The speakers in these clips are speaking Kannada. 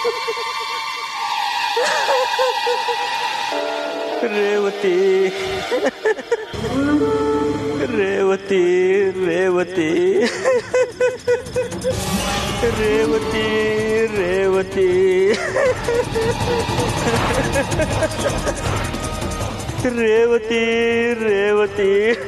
ರೇವತಿ ರೇವತಿ ರೇವತಿ ರೇವತಿ ರೇವತಿ ರೇವತಿ ರೇವತಿ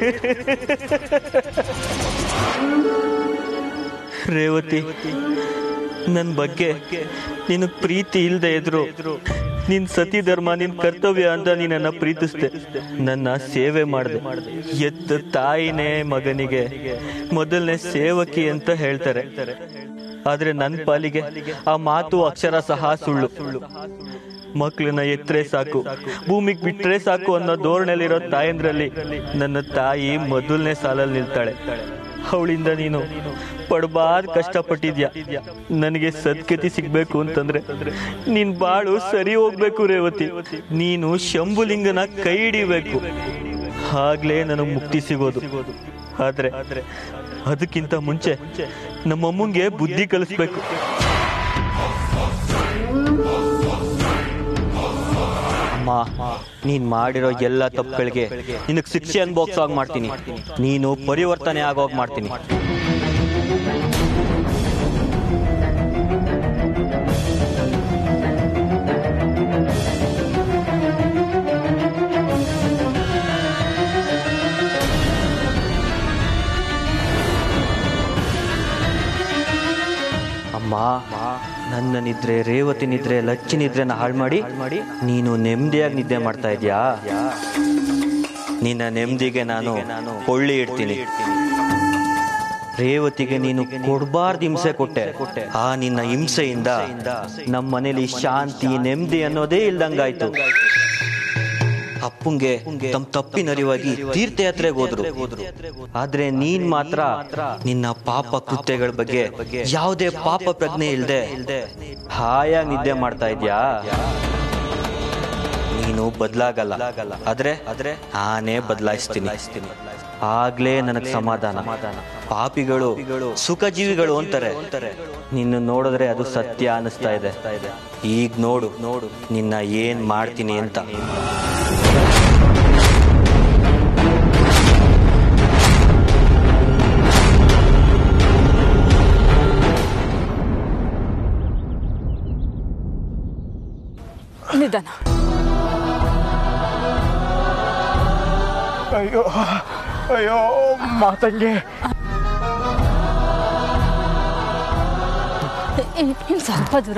ರೇವತಿ ನನ್ನ ಬಗ್ಗೆ ನಿನಗೆ ಪ್ರೀತಿ ಇಲ್ಲದೆ ಇದ್ರು ನಿನ್ ಸತಿ ಧರ್ಮ ನಿನ್ ಕರ್ತವ್ಯ ಅಂತ ನೀನನ್ನ ಪ್ರೀತಿಸ್ದೆ ನನ್ನ ಸೇವೆ ಮಾಡಿದೆ ಎತ್ತ ತಾಯಿನೇ ಮಗನಿಗೆ ಮೊದಲನೇ ಸೇವಕಿ ಅಂತ ಹೇಳ್ತಾರೆ ಆದ್ರೆ ನನ್ನ ಪಾಲಿಗೆ ಆ ಮಾತು ಅಕ್ಷರ ಸಹ ಸುಳ್ಳು ಮಕ್ಳನ್ನ ಎತ್ತರೆ ಸಾಕು ಭೂಮಿಗೆ ಬಿಟ್ರೆ ಸಾಕು ಅನ್ನೋ ಧೋರಣೆಲಿರೋ ತಾಯಂದ್ರಲ್ಲಿ ನನ್ನ ತಾಯಿ ಮೊದಲನೇ ಸಾಲಲ್ಲಿ ನಿಲ್ತಾಳೆ ಅವಳಿಂದ ನೀನು ಪಡಬಾರ್ದು ಕಷ್ಟಪಟ್ಟಿದ್ಯಾ ನನಗೆ ಸದ್ಗತಿ ಸಿಗ್ಬೇಕು ಅಂತಂದ್ರೆ ನಿನ್ ಬಾಳು ಸರಿ ಹೋಗ್ಬೇಕು ರೇವತಿ ನೀನು ಶಂಭುಲಿಂಗನ ಕೈ ಹಿಡಿಬೇಕು ಆಗ್ಲೇ ನನಗೆ ಮುಕ್ತಿ ಸಿಗೋದು ಆದ್ರೆ ಅದಕ್ಕಿಂತ ಮುಂಚೆ ನಮ್ಮಮ್ಮಂಗೆ ಬುದ್ಧಿ ಕಲಿಸ್ಬೇಕು ಅಮ್ಮ ನೀನ್ ಮಾಡಿರೋ ಎಲ್ಲ ತಪ್ಪುಗಳಿಗೆ ನಿನಗೆ ಶಿಕ್ಷೆ ಅನ್ಭೋಗ್ಸೋ ಹಾಗೆ ಮಾಡ್ತೀನಿ ನೀನು ಪರಿವರ್ತನೆ ಆಗೋಗ್ ಮಾಡ್ತೀನಿ ಅಮ್ಮ ನನ್ನ ನಿದ್ರೆ ರೇವತಿ ನಿದ್ರೆ ಲಚ್ಚಿ ನಿದ್ರೆನ ಹಾಳು ಮಾಡಿ ನೀನು ನೆಮ್ಮದಿಯಾಗಿ ನಿದ್ದೆ ಮಾಡ್ತಾ ಇದ್ಯಾ ನಿನ್ನ ನೆಮ್ಮದಿಗೆ ನಾನು ಕೊಳ್ಳಿ ಇಡ್ತೀನಿ ರೇವತಿಗೆ ನೀನು ಕೊಡಬಾರ್ದು ಹಿಂಸೆ ಕೊಟ್ಟೆ ಆ ನಿನ್ನ ಹಿಂಸೆಯಿಂದ ನಮ್ಮ ಮನೇಲಿ ಶಾಂತಿ ನೆಮ್ಮದಿ ಅನ್ನೋದೇ ಇಲ್ದಂಗಾಯ್ತು ಅಪ್ಪಂಗೆ ತಮ್ಮ ತಪ್ಪಿನರಿವಾಗಿ ತೀರ್ಥಯಾತ್ರೆಗೆ ಹೋದ್ರು ಆದ್ರೆ ನೀನ್ ಮಾತ್ರ ನಿನ್ನ ಪಾಪ ಕೃತ್ಯಗಳ ಬಗ್ಗೆ ಯಾವುದೇ ಪಾಪ ಪ್ರಜ್ಞೆ ಇಲ್ದೆ ಹಾಯಾಗಿ ನಿದ್ದೆ ಮಾಡ್ತಾ ಇದ್ಯಾ ನೀನು ಬದಲಾಗಲ್ಲ ಆದ್ರೆ ಆದ್ರೆ ನಾನೇ ಬದಲಾಯಿಸ್ತೀನಿ ಆಗ್ಲೇ ನನಗ್ ಸಮಾಧಾನ ಪಾಪಿಗಳು ಸುಖ ಜೀವಿಗಳು ಅಂತಾರೆ ನಿನ್ನ ನೋಡಿದ್ರೆ ಅದು ಸತ್ಯ ಅನಿಸ್ತಾ ಇದೆ ಈಗ ನೋಡು ನೋಡು ನಿನ್ನ ಏನ್ ಮಾಡ್ತೀನಿ ಅಂತ ನಿಧಾನ ಅಯ್ಯೋ ಅಯ್ಯೋ ಮಾತಂಗೆ ಇನ್ನು ಸ್ವಲ್ಪ ದೂರ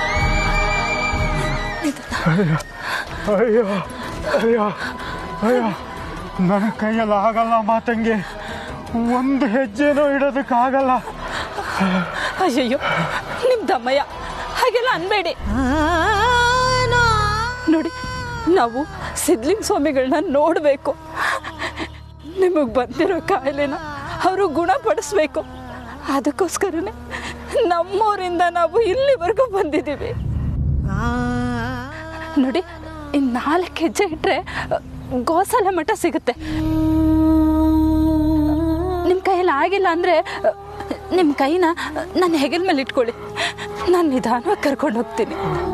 ಅಯ್ಯೋ ಅಯ್ಯೋ ಅಯ್ಯೋ ನನ್ನ ಕೈಯಲ್ಲಿ ಆಗಲ್ಲ ಮಾತಂಗೆ ಒಂದು ಹೆಜ್ಜೆನೂ ಇಡೋದಕ್ಕಾಗಲ್ಲ ಅಯ್ಯಯ್ಯೋ ನಿಮ್ ದಮ್ಮಯ್ಯ ಹಾಗೆಲ್ಲ ಅನ್ಬೇಡಿ ನೋಡಿ ನಾವು ಸಿದ್ಲಿಂಗ ಸ್ವಾಮಿಗಳನ್ನ ನೋಡಬೇಕು ನಿಮಗೆ ಬಂದಿರೋ ಕಾಯಿಲೆನ ಅವರು ಗುಣಪಡಿಸ್ಬೇಕು ಅದಕ್ಕೋಸ್ಕರನೇ ನಮ್ಮೂರಿಂದ ನಾವು ಇಲ್ಲಿವರೆಗೂ ಬಂದಿದ್ದೀವಿ ನೋಡಿ ಇನ್ನು ನಾಲ್ಕು ಹೆಜ್ಜೆ ಇಟ್ಟರೆ ಗೋಸಾಲೆ ಮಠ ಸಿಗುತ್ತೆ ನಿಮ್ಮ ಕೈಯಲ್ಲಿ ಆಗಿಲ್ಲ ಅಂದರೆ ನಿಮ್ಮ ಕೈನ ನನ್ನ ಹೆಗಲ ಮೇಲೆ ಇಟ್ಕೊಳ್ಳಿ ನಾನು ನಿಧಾನವಾಗಿ ಕರ್ಕೊಂಡು ಹೋಗ್ತೀನಿ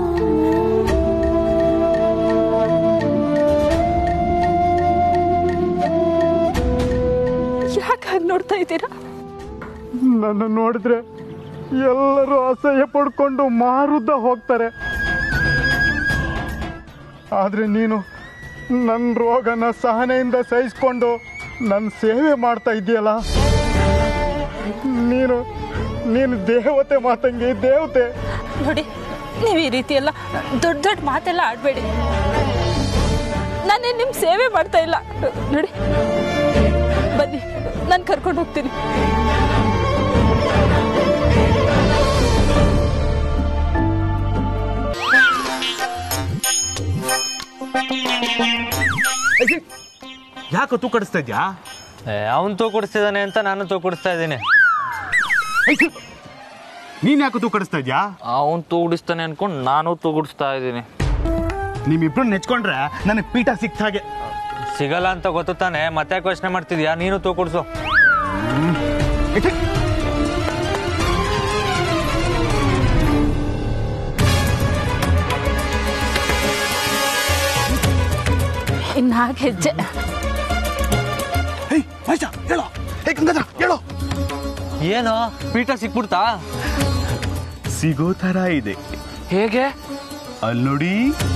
ಯಾಕೆ ಹಾಗೆ ನೋಡ್ತಾ ಇದ್ದೀರಾ ನನ್ನ ನೋಡಿದ್ರೆ ಎಲ್ಲರೂ ಅಸಹ್ಯ ಪಡ್ಕೊಂಡು ಮಾರುದ್ದ ಹೋಗ್ತಾರೆ ಆದ್ರೆ ನೀನು ನನ್ನ ರೋಗನ ಸಹನೆಯಿಂದ ಸಹಿಸ್ಕೊಂಡು ನನ್ನ ಸೇವೆ ಮಾಡ್ತಾ ಇದೆಯಲ್ಲ ನೀನು ನೀನು ದೇವತೆ ಮಾತಂಗಿ ದೇವತೆ ನೋಡಿ ನೀವು ಈ ರೀತಿ ಎಲ್ಲ ದೊಡ್ಡ ದೊಡ್ಡ ಮಾತೆಲ್ಲ ಆಡಬೇಡಿ ನಾನೇ ನಿಮ್ಮ ಸೇವೆ ಮಾಡ್ತಾ ಇಲ್ಲ ನೋಡಿ ಬನ್ನಿ ನಾನು ಕರ್ಕೊಂಡು ಹೋಗ್ತೀನಿ ಯಾಕೆ ತೂಕಡಿಸ್ತಾ ಇದ್ಯಾ ಅವನು ತೂಕಡಿಸ್ತಿದ್ದಾನೆ ಅಂತ ನಾನು ತೂಕಡಿಸ್ತಾ ಇದ್ದೀನಿ ನೀನ್ ಯಾಕೆ ತೂಕಡಿಸ್ತಾ ಇದ್ಯಾ ಅವನು ತೂಗುಡಿಸ್ತಾನೆ ಅನ್ಕೊಂಡು ನಾನು ತೂಗುಡಿಸ್ತಾ ಇದ್ದೀನಿ ನಿಮ್ಮಿಬ್ರು ನೆಚ್ಕೊಂಡ್ರೆ ನನಗೆ ಪೀಠ ಸಿಕ್ತ ಹಾಗೆ ಸಿಗಲ್ಲ ಅಂತ ಗೊತ್ತು ತಾನೆ ಮತ್ತೆ ಯೋಚನೆ ಮಾಡ್ತಿದ್ಯಾ ನೀನು ತೂಕುಡ್ಸು ಇನ್ನಾಗ ಹೆಜ್ಜೆ ಹೇಯ್ ಮಹೇಶ ಹೇಳೋ ಹೇ ಗಂಗಾಧರ ಹೇಳೋ ಏನು ಪೀಠ ಸಿಕ್ಬಿಡ್ತಾ ಸಿಗೋ ತರ ಇದೆ ಹೇಗೆ ಅಲ್ಲಿ ನೋಡಿ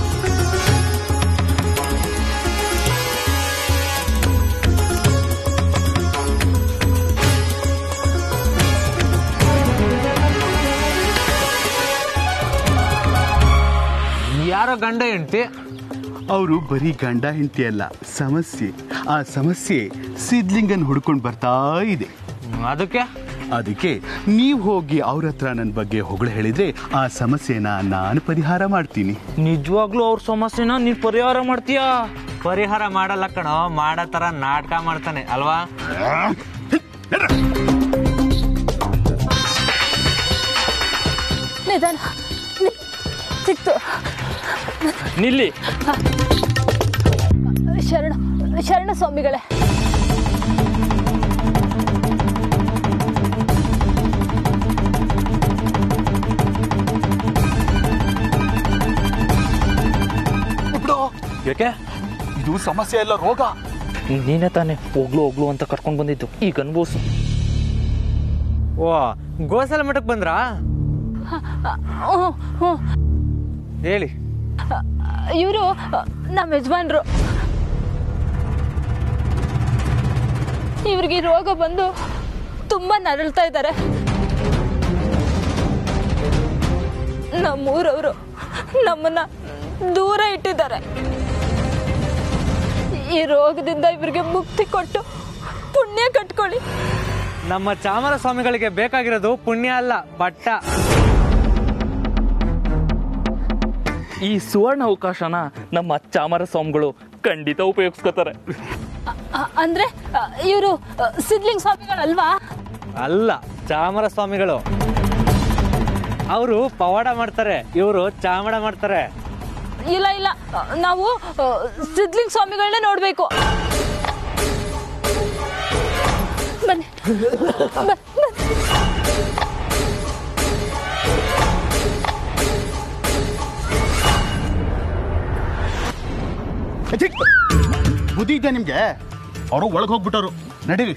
ಯಾರೋ ಗಂಡ ಹೆಂಡ್ತಿ ಅವರು ಬರೀ ಗಂಡ ಹೆಂಡತಿ ಅಲ್ಲ ಸಮಸ್ಯೆ ಆ ಸಮಸ್ಯೆ ಸಿದ್ಲಿಂಗನ್ ಹುಡ್ಕೊಂಡು ಬರ್ತಾ ಇದೆ ಹ್ಮ್, ಅದಕ್ಕೆ ಅದಕ್ಕೆ ನೀವು ಹೋಗಿ ಅವ್ರ ಹತ್ರ ನನ್ನ ಬಗ್ಗೆ ಹೊಗಳು ಹೇಳಿದ್ರೆ ಆ ಸಮಸ್ಯೆನ ನಾನು ಪರಿಹಾರ ಮಾಡ್ತೀನಿ ನಿಜವಾಗ್ಲೂ ಅವ್ರ ಸಮಸ್ಯೆನ ನೀನ್ ಪರಿಹಾರ ಮಾಡ್ತೀಯಾ ಪರಿಹಾರ ಮಾಡಲ್ಲ ಕಣೋ ಮಾಡೋ ತರ ನಾಟಕ ಮಾಡ್ತಾನೆ ಅಲ್ವಾ ನಿಧಾನ ನಿ- ಸಿಕ್ತು ನಿಲ್ಲಿ ಶರಣ ಶರಣ ಸ್ವಾಮಿಗಳೇ ಯಾಕೆ ಇದು ಸಮಸ್ಯೆ ಅಲ್ಲ ರೋಗ ನೀನೇ ತಾನೇ ಹೋಗ್ಲು ಹೋಗ್ಲು ಅಂತ ಕರ್ಕೊಂಡು ಬಂದಿದ್ದು ಈಗ ಅನ್ಭವಿಸು ಓ ಗೋಸಲ ಮಠಕ್ ಬಂದ್ರಾ ಹ್ಞೂ ಹ್ಞೂ ಹೇಳಿ ಇವರು ನಮ್ಮ ಯಜಮಾನ್ರು ಇವ್ರಿಗೆ ಈ ರೋಗ ಬಂದು ತುಂಬ ನರಳ್ತಾ ಇದ್ದಾರೆ ನಮ್ಮೂರವರು ನಮ್ಮನ್ನ ದೂರ ಇಟ್ಟಿದ್ದಾರೆ ಈ ರೋಗದಿಂದ ಇವ್ರಿಗೆ ಮುಕ್ತಿ ಕೊಟ್ಟು ಪುಣ್ಯ ಕಟ್ಕೊಳ್ಳಿ ನಮ್ಮ ಚಾಮರ ಸ್ವಾಮಿಗಳಿಗೆ ಬೇಕಾಗಿರೋದು ಪುಣ್ಯ ಅಲ್ಲ ಪಟ್ಟ ಈ ಸುವರ್ಣ ಅವಕಾಶನ ನಮ್ಮ ಚಾಮರ ಸ್ವಾಮಿಗಳು ಖಂಡಿತ ಉಪಯೋಗಿಸ್ಕೋತಾರೆ ಅ- ಅಂದ್ರೆ ಇವರು ಸಿದ್ಲಿಂಗ್ ಸ್ವಾಮಿಗಳಲ್ವಾ ಅಲ್ಲ ಚಾಮರ ಸ್ವಾಮಿಗಳು ಅವರು ಪವಾಡ ಮಾಡ್ತಾರೆ ಇವರು ಚಾಮಡ ಮಾಡ್ತಾರೆ ಇಲ್ಲ ಇಲ್ಲ ನಾವು ಅ, ಸಿದ್ಲಿಂಗ್ ಸ್ವಾಮಿಗಳನ್ನೇ ನೋಡ್ಬೇಕು ಬನ್ನಿ ಬ- ಬನ್ನಿ. ಛೀ! ಬುದ್ಧಿ ಇದೆ ನಿಮ್ಗೆ ಅವರು ಒಳಗೆ ಹೋಗ್ಬಿಟ್ಟವ್ರು ನಡೀರಿ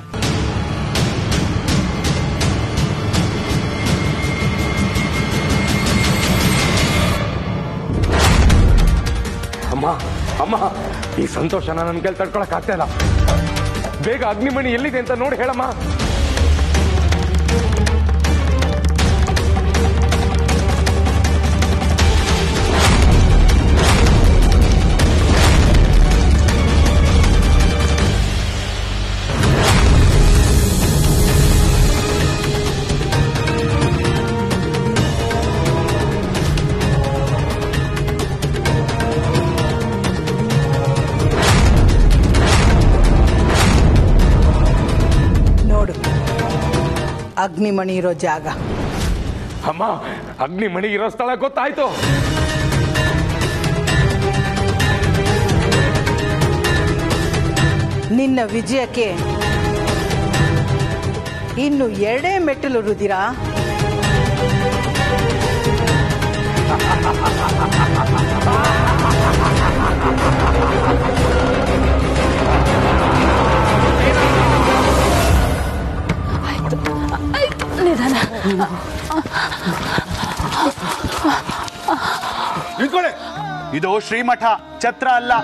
ಅಮ್ಮ ಅಮ್ಮ ಈ ಸಂತೋಷನ ನನ್ನ ಕೈಲಿ ತಡ್ಕೊಳಕ್ ಆಗ್ತಾ ಇಲ್ಲ ಬೇಗ ಅಗ್ನಿಮಣಿ ಎಲ್ಲಿದೆ ಅಂತ ನೋಡಿ ಹೇಳಮ್ಮ ನೋಡು ಅಗ್ನಿಮಣಿ ಇರೋ ಜಾಗ ಅಮ್ಮ ಅಗ್ನಿಮಣಿ ಇರೋ ಸ್ಥಳ ಗೊತ್ತಾಯ್ತು ನಿನ್ನ ವಿಜಯಕ್ಕೆ ಇನ್ನು ಎರಡೇ ಮೆಟ್ಟಲು ರುದಿರಾ ಆಯ್ತು ನಿಧಾನ ನಿಂತ್ಕೊಳ್ಳಿ ಇದು ಶ್ರೀಮಠ ಛತ್ರ ಅಲ್ಲ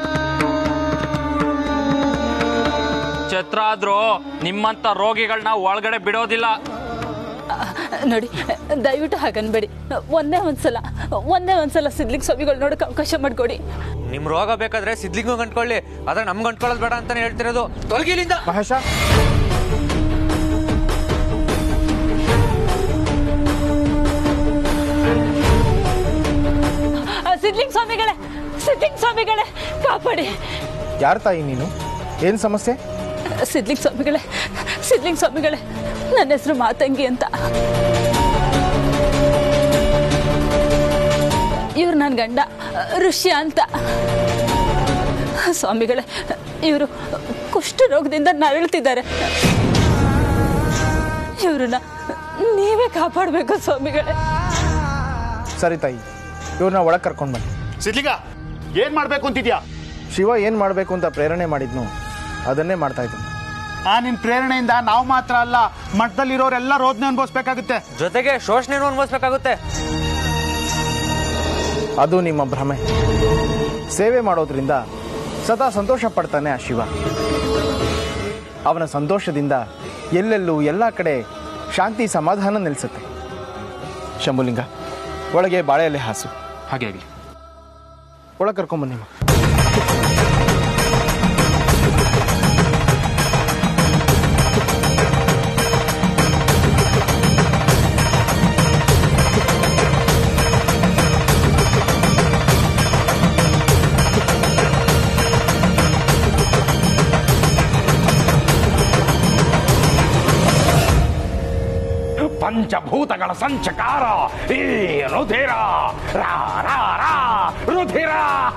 ಛತ್ರ ಆದ್ರೂ ನಿಮ್ಮಂತ ರೋಗಿಗಳನ್ನ ಒಳಗಡೆ ಬಿಡೋದಿಲ್ಲ ನೋಡಿ ದಯವಿಟ್ಟು ಹಾಗನ್ಬೇಡಿ ಒಂದೇ ಒಂದ್ಸಲ ಒಂದೇ ಒಂದ್ಸಲ ಸಿದ್ಲಿಂಗ್ ಸ್ವಾಮಿಗಳು ನೋಡಕ್ಕೆ ಅವಕಾಶ ಮಾಡಿಕೊಡಿ ನಿಮ್ ರೋಗ ಬೇಕಾದ್ರೆ ಸಿದ್ಲಿಂಗು ಗಂಟ್ಕೊಳ್ಳಿ ಆದ್ರೆ ನಮ್ಗೆ ಗಂಟ್ಕೊಳ್ಳೋದು ಬೇಡ ಅಂತಾನೆ ಹೇಳ್ತಿರೋದು ತೊಲಗಿಲಿಂದ ಮಹೇಶ ಸಿದ್ಲಿಂಗ್ ಸ್ವಾಮಿಗಳೇ ಸಿದ್ಲಿಂಗ್ ಸ್ವಾಮಿಗಳೇ ಕಾಪಾಡಿ ಯಾರು ತಾಯಿ ನೀನು ಏನು ಸಮಸ್ಯೆ ಸಿದ್ಲಿಂಗ್ ಸ್ವಾಮಿಗಳೇ ಸಿದ್ಲಿಂಗ್ ಸ್ವಾಮಿಗಳೇ ನನ್ನ ಹೆಸರು ಮಾತಂಗಿ ಅಂತ ಇವ್ರು ನನ್ನ ಗಂಡ ಋಷ್ಯ ಅಂತ ಸ್ವಾಮಿಗಳೇ ಇವರು ಕುಷ್ಠ ರೋಗದಿಂದ ನರಳುತ್ತಿದ್ದಾರೆ ಇವ್ರನ್ನ ನೀವೇ ಕಾಪಾಡಬೇಕು ಸ್ವಾಮಿಗಳೇ ಸರಿ ತಾಯಿ ಇವ್ರನ್ನ ಒಳಗೆ ಕರ್ಕೊಂಡು ಬನ್ನಿ ಸಿದ್ಲಿಂಗ ಏನ್ ಮಾಡ್ಬೇಕು ಅಂತಿದ್ಯಾ ಶಿವ ಏನು ಮಾಡಬೇಕು ಅಂತ ಪ್ರೇರಣೆ ಮಾಡಿದ್ನು ಅದನ್ನೇ ಮಾಡ್ತಾ ಇದ್ದೀನಿ ಆ ನಿನ್ ಪ್ರೇರಣೆಯಿಂದ ನಾವು ಮಾತ್ರ ಅಲ್ಲ ಮಠದಲ್ಲಿರೋರೆಲ್ಲ ರೋದನೆ ಅನುಭವಿಸ್ಬೇಕಾಗುತ್ತೆ ಜೊತೆಗೆ ಶೋಷಣೆನೂ ಅನ್ಭವಿಸ್ಬೇಕಾಗುತ್ತೆ ಅದು ನಿಮ್ಮ ಭ್ರಮೆ ಸೇವೆ ಮಾಡೋದ್ರಿಂದ ಸದಾ ಸಂತೋಷ ಪಡ್ತಾನೆ ಆ ಶಿವ ಅವನ ಸಂತೋಷದಿಂದ ಎಲ್ಲೆಲ್ಲೂ ಎಲ್ಲ ಕಡೆ ಶಾಂತಿ ಸಮಾಧಾನ ನೆಲೆಸುತ್ತೆ ಶಂಭುಲಿಂಗ ಒಳಗೆ ಬಾಳೆ ಎಲೆ ಹಾಸು ಹಾಗೆ ಆಗಲಿ ಒಳಗೆ ಕರ್ಕೊಂಬನ್ನಿ ಮಾ. ಪಂಚಭೂತಗಳ ಸಂಚಕಾರ ಈ ರುಧಿರ ರಾ ರಾ ರಾ ರುಧಿರ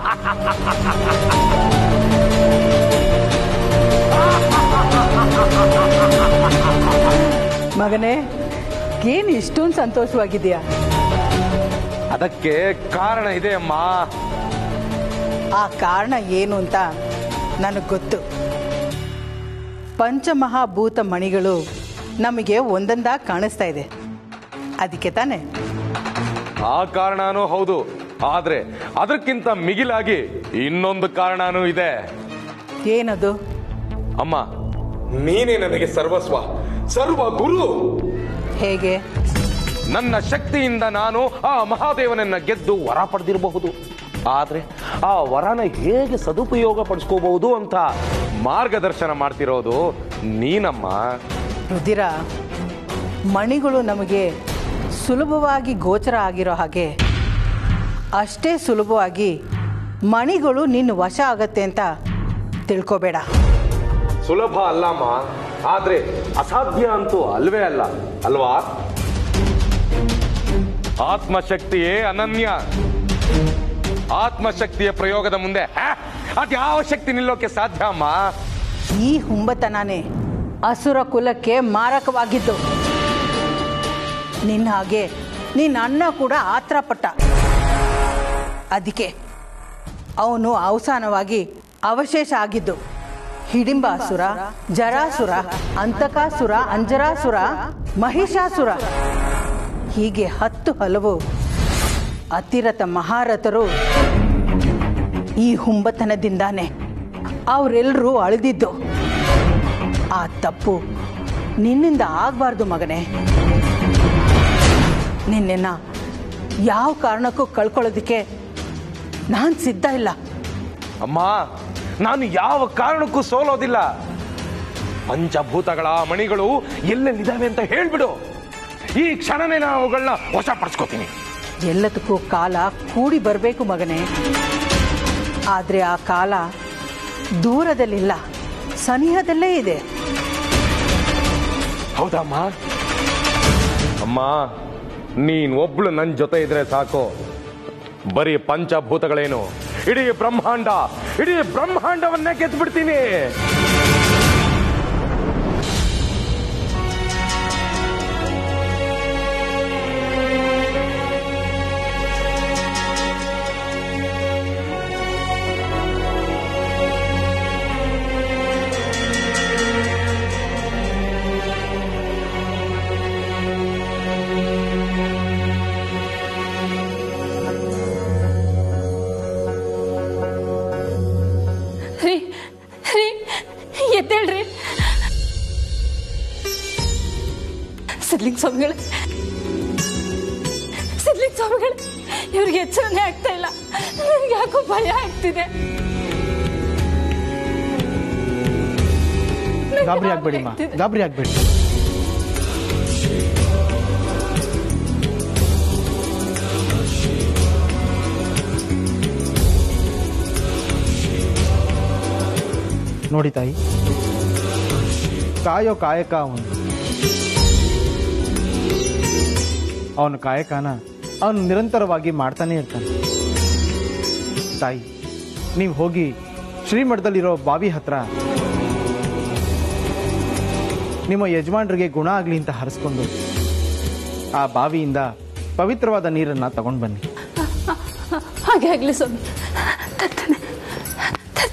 ಮಗನೇ ಏನು ಇಷ್ಟೊಂದು ಸಂತೋಷವಾಗಿದೆಯಾ ಅದಕ್ಕೆ ಕಾರಣ ಇದೆ ಅಮ್ಮ ಆ ಕಾರಣ ಏನು ಅಂತ ನನಗೆ ಗೊತ್ತು ಪಂಚಮಹಾಭೂತ ಮಣಿಗಳು ನಮಗೆ ಒಂದೊಂದಾಗಿ ಕಾಣಿಸ್ತಾ ಇದೆ ಅದಕ್ಕೆ ತಾನೆ ಆ ಕಾರಣನೂ ಹೌದು ಆದ್ರೆ ಅದಕ್ಕಿಂತ ಮಿಗಿಲಾಗಿ ಇನ್ನೊಂದು ಕಾರಣನೂ ಇದೆ ಏನದು ಅಮ್ಮ ನೀನೇ ನನಗೆ ಸರ್ವಸ್ವ ಸರ್ವ ಗುರು ಹೇಗೆ ನನ್ನ ಶಕ್ತಿಯಿಂದ ನಾನು ಆ ಮಹಾದೇವನನ್ನ ಗೆದ್ದು ವರ ಪಡೆದಿರಬಹುದು ಆದ್ರೆ ಆ ವರನ ಹೇಗೆ ಸದುಪಯೋಗ ಪಡಿಸ್ಕೋಬಹುದು ಅಂತ ಮಾರ್ಗದರ್ಶನ ಮಾಡ್ತಿರೋದು ನೀನಮ್ಮ ರುದಿರ ಮಣಿಗಳು ನಮಗೆ ಸುಲಭವಾಗಿ ಗೋಚರ ಆಗಿರೋ ಹಾಗೆ ಅಷ್ಟೇ ಸುಲಭವಾಗಿ ಮಣಿಗಳು ನಿನ್ನ ವಶ ಆಗತ್ತೆ ಅಂತ ತಿಳ್ಕೊಬೇಡ ಸುಲಭ ಅಲ್ಲಮ್ಮ ಆದ್ರೆ ಅಸಾಧ್ಯ ಅಂತೂ ಅಲ್ವೇ ಅಲ್ಲ ಅಲ್ವಾ ಆತ್ಮಶಕ್ತಿಯೇ ಅನನ್ಯ ಆತ್ಮಶಕ್ತಿಯ ಪ್ರಯೋಗದ ಮುಂದೆ ಹ್ಯಾ, ಅದ್ಯಾವ ಶಕ್ತಿ ನಿಲ್ಲೋಕೆ ಸಾಧ್ಯ ಅಮ್ಮ ಈ ಹುಂಬತನನೇ ಅಸುರ ಕುಲಕ್ಕೆ ಮಾರಕವಾಗಿದ್ದು ನಿನ್ನ ಹಾಗೆ ನಿನ್ನ ಅಣ್ಣ ಕೂಡ ಆತ್ರ ಪಟ್ಟ ಅದಕ್ಕೆ ಅವನು ಅವಸಾನವಾಗಿ ಅವಶೇಷ ಆಗಿದ್ದು ಹಿಡಿಂಬಾಸುರ ಜರಾಸುರ ಅಂತಕಾಸುರ ಅಂಜರಾಸುರ ಮಹಿಷಾಸುರ ಹೀಗೆ ಹತ್ತು ಹಲವು ಅತಿರಥ ಮಹಾರಥರು ಈ ಹುಂಬತನದಿಂದಾನೆ ಅವರೆಲ್ಲರೂ ಅಳಿದಿದ್ದು ಆ ತಪ್ಪು ನಿನ್ನಿಂದ ಆಗಬಾರ್ದು ಮಗನೇ ನಿನ್ನೆನ್ನ ಯಾವ ಕಾರಣಕ್ಕೂ ಕಳ್ಕೊಳ್ಳೋದಕ್ಕೆ ನಾನು ಸಿದ್ಧ ಇಲ್ಲ ಅಮ್ಮ ನಾನು ಯಾವ ಕಾರಣಕ್ಕೂ ಸೋಲೋದಿಲ್ಲ ಪಂಚಭೂತಗಳ ಮಣಿಗಳು ಎಲ್ಲೆಲ್ಲಿದ್ದಾವೆ ಅಂತ ಹೇಳ್ಬಿಡು ಈ ಕ್ಷಣನೇ ನಾನು ಅವುಗಳನ್ನ ವಶಪಡಿಸ್ಕೋತೀನಿ ಎಲ್ಲದಕ್ಕೂ ಕಾಲ ಕೂಡಿ ಬರಬೇಕು ಮಗನೇ ಆದರೆ ಆ ಕಾಲ ದೂರದಲ್ಲಿಲ್ಲ ಸನಿಹದಲ್ಲೇ ಇದೆ ಹೌದಮ್ಮ ಅಮ್ಮ ನೀನ್ ಒಬ್ಳು ನನ್ನ ಜೊತೆ ಇದ್ರೆ ಸಾಕು ಬರೀ ಪಂಚಭೂತಗಳೇನು ಇಡೀ ಬ್ರಹ್ಮಾಂಡ ಇಡೀ ಬ್ರಹ್ಮಾಂಡವನ್ನೇ ಗೆದ್ಬಿಡ್ತೀನಿ ರೀ ರೀ ಎದ್ದೇಳ್ರಿ ಸಿದ್ಲಿಂಗ್ ಸ್ವಾಮಿಗಳೇ ಸಿದ್ಲಿಂಗ್ ಸ್ವಾಮಿಗಳೇ ಇವ್ರಿಗೆ ಎಚ್ಚರನೇ ಆಗ್ತಾ ಇಲ್ಲ ನನಗೆ ಯಾಕೋ ಭಯ ಆಗ್ತಿದೆ ನಂಗೆ ಗಾಬರಿ ಭಯ ಆಗ್ಬೇಡಿ ಮಾ ಆಗ್ತಿದೆ. ಗಾಬರಿ ಆಗ್ಬೇಡಿ ನೋಡಿ ತಾಯಿ ಕಾಯೋ ಕಾಯಕ ಅವನು ಅವನ ಕಾಯಕನ ಅವನು ನಿರಂತರವಾಗಿ ಮಾಡ್ತಾನೆ ಇರ್ತಾನೆ ತಾಯಿ ನೀವು ಹೋಗಿ ಶ್ರೀಮಠದಲ್ಲಿರೋ ಬಾವಿ ಹತ್ರ ನಿಮ್ಮ ಯಜಮಾನರಿಗೆ ಗುಣ ಆಗಲಿ ಅಂತ ಹರಿಸ್ಕೊಂಡು ಆ ಬಾವಿಯಿಂದ ಪವಿತ್ರವಾದ ನೀರನ್ನು ತಗೊಂಡು ಬನ್ನಿ ಹಾಗೆ ಆಗ್ಲಿ ಸ್ವಾಮಿ ತರ್ತೇನೆ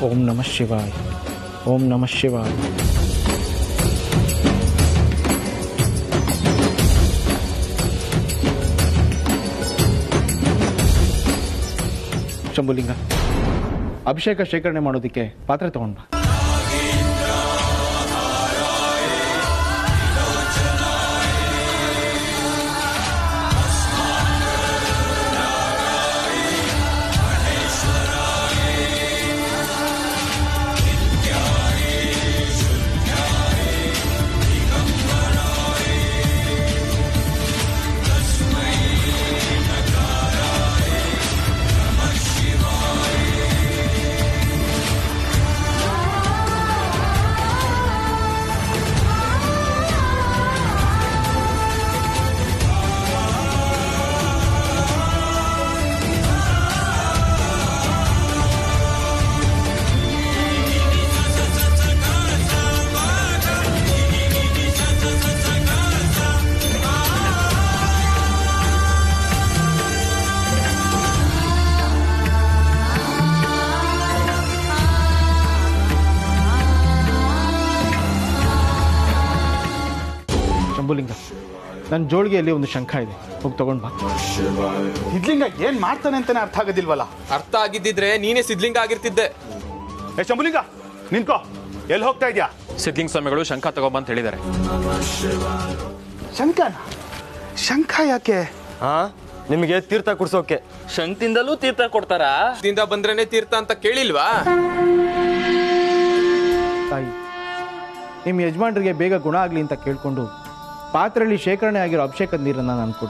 ಓಂ ನಮಃ ಶಿವಾಯ ಓಂ ನಮಃ ಶಿವಾಯ ಶಂಭುಲಿಂಗ ಅಭಿಷೇಕ ಶೇಖರಣೆ ಮಾಡೋದಕ್ಕೆ ಪಾತ್ರೆ ತಗೊಂಡ್ ಬಾ ಶಂಭುಲಿಂಗ ನನ್ನ ಜೋಳಿಗೆಯಲ್ಲಿ ಒಂದು ಶಂಖ ಇದೆ ಹೋಗಿ ತಗೊಂಡ್ ಬಾ ಸಿದ್ಲಿಂಗ ಏನ್ ಮಾಡ್ತಾನೆ ಅಂತಾನೆ ಅರ್ಥ ಆಗೋದಿಲ್ವಲ್ಲ ಅರ್ಥ ಆಗಿದ್ದಿದ್ರೆ ನೀನೇ ಸಿದ್ಲಿಂಗ ಆಗಿರ್ತಿದ್ದೆ ಏ ಶಂಭುಲಿಂಗ ನಿನ್ಕೋ ಎಲ್ಲಿ ಹೋಗ್ತಾ ಇದ್ಯಾ ಸಿದ್ಲಿಂಗ ಸ್ವಾಮಿಗಳು ಶಂಖ ತಗೊಂಬಂತ ಹೇಳಿದ್ದಾರೆ ಶಂಖನ ಶಂಖ ಯಾಕೆ ಹಾ ನಿಮಗೆ ತೀರ್ಥ ಕುಡ್ಸೋಕೆ ಶಂಕ್ತಿಂದಲೂ ತೀರ್ಥ ಕೊಡ್ತಾರಾ ದಿಂದ ಬಂದ್ರೇನೆ ತೀರ್ಥ ಅಂತ ಕೇಳಿಲ್ವಾ ತಾಯಿ ನಿಮ್ಮ ಯಜಮಾನ್ರಿಗೆ ಬೇಗ ಗುಣ ಆಗಲಿ ಅಂತ ಕೇಳ್ಕೊಂಡು ಪಾತ್ರೆಯಲ್ಲಿ ಶೇಖರಣೆ ಆಗಿರೋ ಅಭಿಷೇಕದ ನೀರನ್ನು ನಾನು ಕೊಡು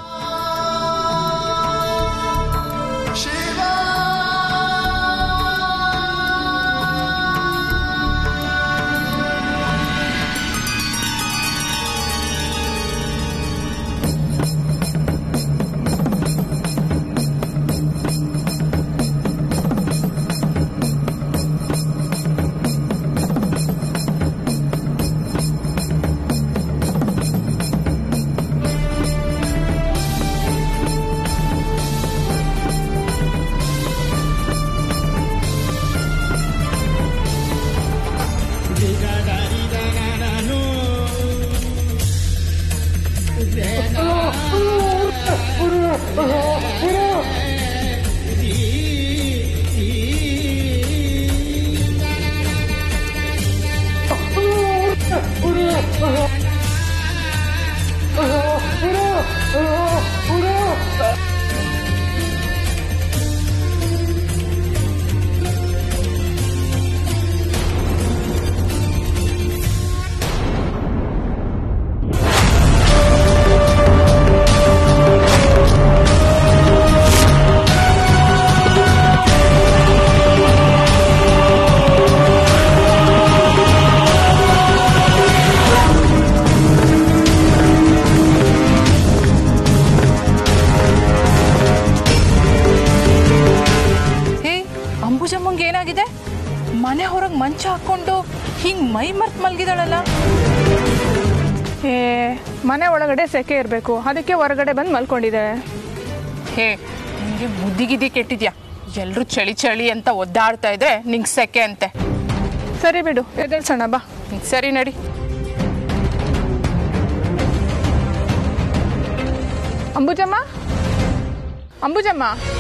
ಹೇ ಅಂಬುಜಮ್ಮಂಗೆ ಏನಾಗಿದೆ ಮನೆ ಹೊರಗೆ ಮಂಚ ಹಾಕೊಂಡು ಹಿಂಗ್ ಮೈ ಮರ್ತ್ ಮಲ್ಗಿದಾಳಲ್ಲ ಏ ಮನೆ ಒಳಗಡೆ ಸೆಕೆ ಇರಬೇಕು ಅದಕ್ಕೆ ಹೊರಗಡೆ ಬಂದು ಮಲ್ಕೊಂಡಿದ್ದಾಳೆ ಹೇ ನಿಂಗೆ ಬುದ್ಧಿ ಗಿದ್ದಿ ಕೆಟ್ಟಿದ್ಯಾ ಎಲ್ರು ಚಳಿ ಚಳಿ ಅಂತ ಒದ್ದಾಡ್ತಾ ಇದ್ರೆ ನಿಂಗೆ ಸೆಕೆ ಅಂತೆ ಸರಿ ಬಿಡು ಎದ್ದೇಳ್ಸೋಣ ಬಾ ಹ್ಮ್, ಸರಿ ನಡಿ ಅಂಬುಜಮ್ಮ ಅಂಬುಜಮ್ಮ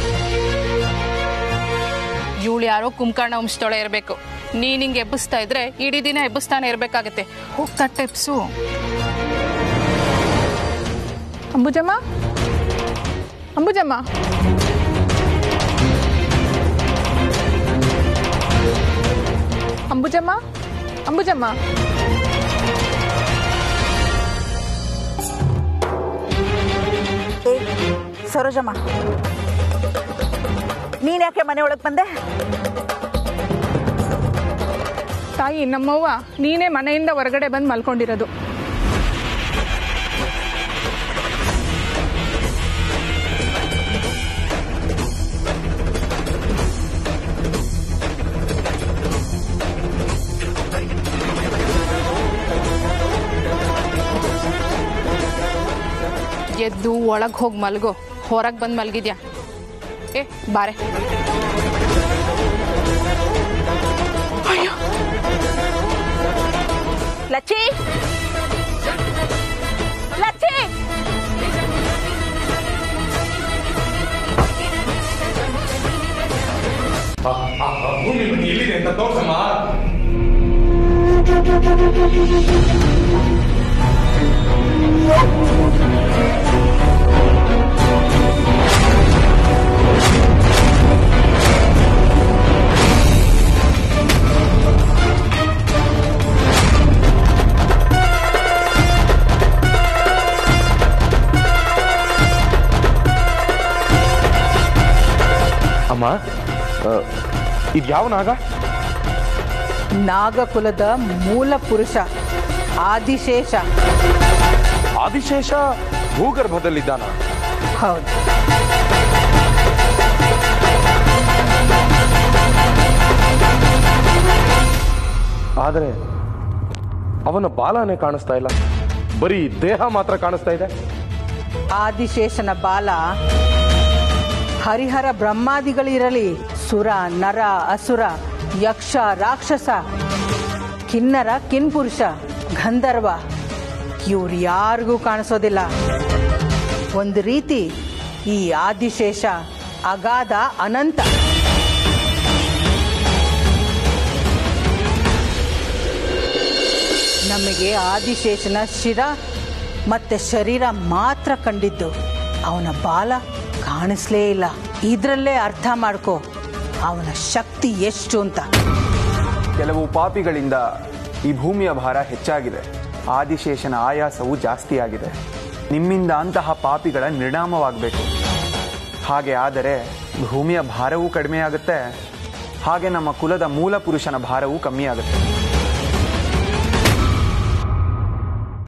ಇವಳು ಯಾರೋ ಕುಂಕರ್ಣ ವಂಶದೊಳೆ ಇರಬೇಕು ನೀನ್ ಹಿಂಗೆ ಎಬ್ಬಿಸ್ತಾ ಇದ್ರೆ ಇಡೀ ದಿನ ಎಬ್ಬಿಸ್ತಾನೆ ಇರ್ಬೇಕಾಗತ್ತೆ ಹೋಗ್ ತಟ್ಟೆ ಎಬ್ಸು ಅಂಬುಜಮ್ಮ ಅಂಬುಜಮ್ಮ ಅಂಬುಜಮ್ಮ ಅಂಬುಜಮ್ಮ ಸರೋಜಮ್ಮ ನೀನ್ ಯಾಕೆ ಮನೆ ಒಳಗೆ ಬಂದೆ ತಾಯಿ ನಮ್ಮವ್ವ ನೀನೇ ಮನೆಯಿಂದ ಹೊರಗಡೆ ಬಂದು ಮಲ್ಕೊಂಡಿರೋದು ಎದ್ದು ಒಳಗೆ ಹೋಗಿ ಮಲ್ಗೋ ಹೊರಗೆ ಬಂದು ಮಲ್ಗಿದ್ಯಾ ಏ ಬಾರೆ ಲಚ್ಚಿ ಲಚ್ಚಿ ಎಲ್ಲಿದೆ ಅಂತ ತೋರ್ಸಮ್ಮ ಅಮ್ಮ ಇದು ಯಾವ ನಾಗ ನಾಗಕುಲದ ಮೂಲ ಪುರುಷ ಆದಿಶೇಷ ಆದಿಶೇಷ ಭೂಗರ್ಭದಲ್ಲಿದ್ದಾನ ಹೌದು ಆದರೆ ಅವನ ಬಾಲನೇ ಕಾಣಿಸ್ತಾ ಇಲ್ಲ ಬರೀ ದೇಹ ಮಾತ್ರ ಕಾಣಿಸ್ತಾ ಇದೆ ಆದಿಶೇಷನ ಬಾಲ ಹರಿಹರ ಬ್ರಹ್ಮಾದಿಗಳಿರಲಿ ಸುರ ನರ ಅಸುರ ಯಕ್ಷ ರಾಕ್ಷಸ ಕಿನ್ನರ ಕಿನ್ಪುರುಷ ಗಂಧರ್ವ ಇವ್ರು ಯಾರಿಗೂ ಕಾಣಿಸೋದಿಲ್ಲ ಒಂದು ರೀತಿ ಈ ಆದಿಶೇಷ ಅಗಾಧ ಅನಂತ ನಮಗೆ ಆದಿಶೇಷನ ಶಿರ ಮತ್ತೆ ಶರೀರ ಮಾತ್ರ ಕಂಡಿದ್ದು ಅವನ ಬಾಲ ಕಾಣಿಸ್ಲೇ ಇಲ್ಲ ಇದ್ರಲ್ಲೇ ಅರ್ಥ ಮಾಡ್ಕೋ ಅವನ ಶಕ್ತಿ ಎಷ್ಟು ಅಂತ ಕೆಲವು ಪಾಪಿಗಳಿಂದ ಈ ಭೂಮಿಯ ಭಾರ ಹೆಚ್ಚಾಗಿದೆ ಆದಿಶೇಷನ ಆಯಾಸವು ಜಾಸ್ತಿ ಆಗಿದೆ ನಿಮ್ಮಿಂದ ಅಂತಹ ಪಾಪಿಗಳ ನಿರ್ಣಾಮವಾಗಬೇಕು ಹಾಗೆ ಆದರೆ ಭೂಮಿಯ ಭಾರವೂ ಕಡಿಮೆ ಆಗುತ್ತೆ ಹಾಗೆ ನಮ್ಮ ಕುಲದ ಮೂಲ ಪುರುಷನ ಭಾರವೂ ಕಮ್ಮಿ ಆಗುತ್ತೆ